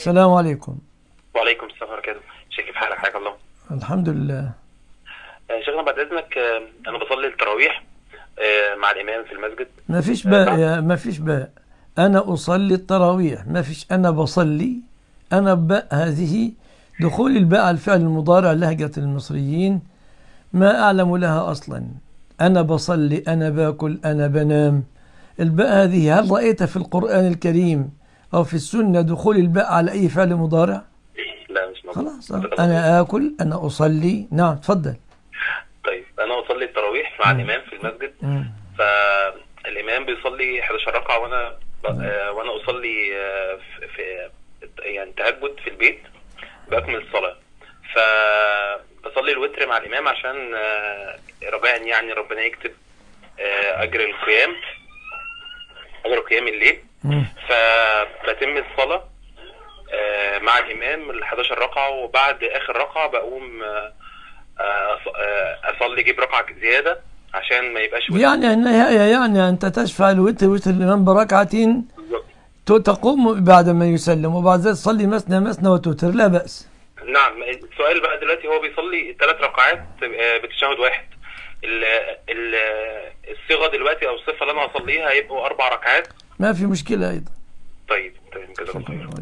السلام عليكم وعليكم السلام ورحمة الله شيخ كيف حالك حياك الله الحمد لله آه، شيخنا بعد إذنك آه، أنا بصلي التراويح آه، مع الإمام في المسجد ما فيش باء يا ما فيش باء أنا أصلي التراويح ما فيش أنا بصلي أنا باء هذه دخول الباء على الفعل المضارع لهجة المصريين ما أعلم لها أصلا أنا بصلي أنا باكل أنا بنام الباء هذه هل رأيت في القرآن الكريم أو في السنة دخول الباء على أي فعل مضارع لا مش موجود خلاص أنا آكل أنا أصلي نعم تفضل طيب أنا بصلي التراويح مع الإمام في المسجد مم. فالإمام بيصلي 11 ركعة وأنا ب- آه، وأنا أصلي آه، في في- يعني تهجد في البيت بأكمل الصلاة فبصلي الوتر مع الإمام عشان آه، رجاء يعني ربنا يكتب آه، أجر القيام أجر قيام الليل مم. فبتم الصلاة آه، مع الإمام ال 11 ركعة وبعد آخر ركعة بقوم آه، آه، أص- آه، أصلي جيب ركعة زيادة عشان ما يبقاش وتر. يعني النهاية يعني أنت تشفع الوتر وتر الإمام بركعتين بالظبط. ت- تقوم بعد ما يسلم وبعد ذلك تصلي مثنى مثنى وتوتر لا بأس نعم السؤال بقى دلوقتي هو بيصلي ثلاث ركعات آه، بتشهد واحد ال- ال- الصيغة دلوقتي أو الصفة اللي أنا هصليها هيبقوا أربع ركعات ما في مشكلة أيضا طيب تمام كده شكرا